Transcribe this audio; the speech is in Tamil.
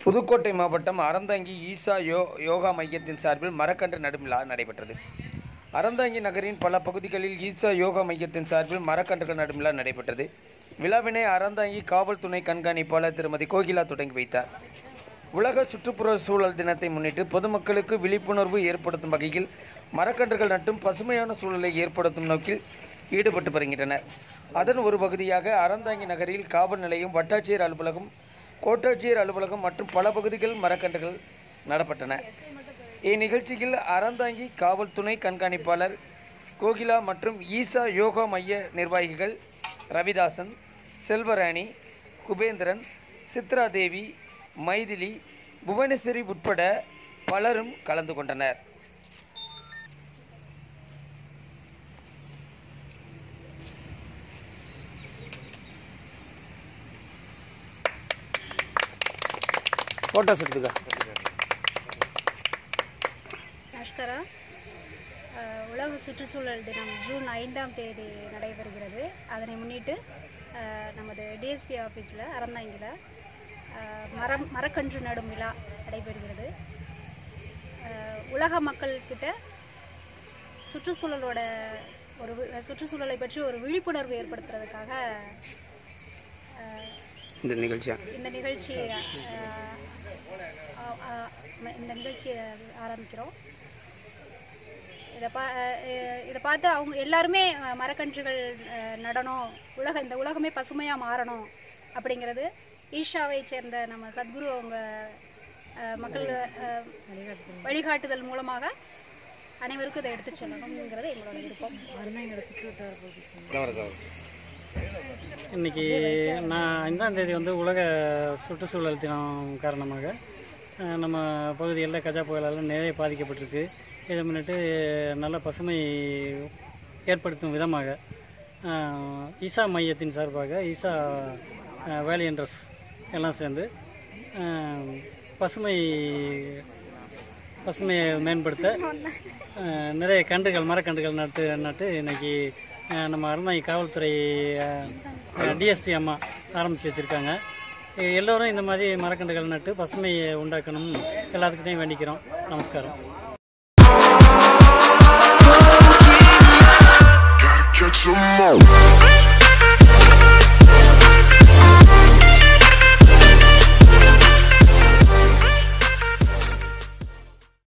புதுக்கோட்டை மாவட்டம் அறந்தாங்கி ஈசா யோ யோகா மையத்தின் சார்பில் மரக்கன்று நடும் விழா நடைபெற்றது அறந்தாங்கி நகரின் பல பகுதிகளில் ஈசா யோகா மையத்தின் சார்பில் மரக்கன்றுகள் நடும் விழா நடைபெற்றது விழாவினை அறந்தாங்கி காவல் துணை கண்காணிப்பாளர் திருமதி கோகிலா தொடங்கி வைத்தார் உலக சுற்றுப்புற சூழல் தினத்தை முன்னிட்டு பொதுமக்களுக்கு விழிப்புணர்வு ஏற்படுத்தும் வகையில் மரக்கன்றுகள் நட்டும் பசுமையான சூழலை ஏற்படுத்தும் நோக்கில் ஈடுபட்டு வருகின்றனர் அதன் ஒரு பகுதியாக அறந்தாங்கி நகரில் காவல் நிலையம் வட்டாட்சியர் அலுவலகம் கோட்டாட்சியர் அலுவலகம் மற்றும் பல பகுதிகளில் மரக்கன்றுகள் நடப்பட்டன இந்நிகழ்ச்சியில் அறந்தாங்கி காவல் துணை கண்காணிப்பாளர் கோகிலா மற்றும் ஈசா யோகா மைய நிர்வாகிகள் ரவிதாசன் செல்வராணி குபேந்திரன் சித்ரா தேவி மைதிலி புவனேஸ்வரி உட்பட பலரும் கலந்து கொண்டனர் ஃபோட்டோஸ் எடுத்துக்கா நஷ்கரா அஹ், உலக சுற்றுச்சூழல் தினம் ஜூன் ஐந்தாம் தேதி நடைபெறுகிறது அதனை முன்னிட்டு அஹ், நமது டிஎஸ்பி ஆஃபீஸில் அறந்தாங்கில் அஹ், மரம் மரக்கன்று நடும் விழா நடைபெறுகிறது அஹ், உலக மக்கள்கிட்ட சுற்றுச்சூழலோட ஒரு வி- சுற்றுச்சூழலை பற்றி ஒரு விழிப்புணர்வு ஏற்படுத்துறதுக்காக அஹ், இந்த நிகழ்ச்சியா இந்த நிகழ்ச்சி அஹ், அஹ், அஹ், இந்த நிகழ்ச்சியை ஆரம்பிக்கிறோம் இதை பா அஹ், இதை பார்த்து அவங்க எல்லாருமே அஹ், மரக்கன்றுகள் அஹ், நடணும் உலக இந்த உலகமே பசுமையாக மாறணும் அப்படிங்கிறது ஈஷாவை சேர்ந்த நம்ம சத்குரு அவங்க அஹ், மக்கள் அஹ், வழிகாட்டுதல் மூலமாக அனைவருக்கும் இதை எடுத்து செல்லணுங்கிறது எங்களோட விருப்பம் இன்னைக்கு நான் ஐந்தாம் தேதி வந்து உலக சுற்றுச்சூழல் தினம் காரணமாக அஹ், நம்ம பகுதிகளில் கஜா புயலால் நிறைய பாதிக்கப்பட்டிருக்கு இதை முன்னிட்டு நல்ல பசுமை ஏற்படுத்தும் விதமாக அஹ், ஈசா மையத்தின் சார்பாக ஈசா வேலியன்ட்ரஸ் எல்லாம் சேர்ந்து அஹ், பசுமை பசுமையை மேம்படுத்த அஹ், நிறைய கன்றுகள் மரக்கன்றுகள் நட்டு நட்டு இன்னைக்கு அஹ், நம்ம அறந்தாங்கி காவல்துறை டிஎஸ்பி அம்மா ஆரம்பித்து வச்சுருக்காங்க எல்லோரும் இந்த மாதிரி மரக்கன்றுகள் நட்டு பசுமையை உண்டாக்கணும் எல்லாத்துக்கிட்டையும் வேண்டிக்கிறோம் நமஸ்காரம்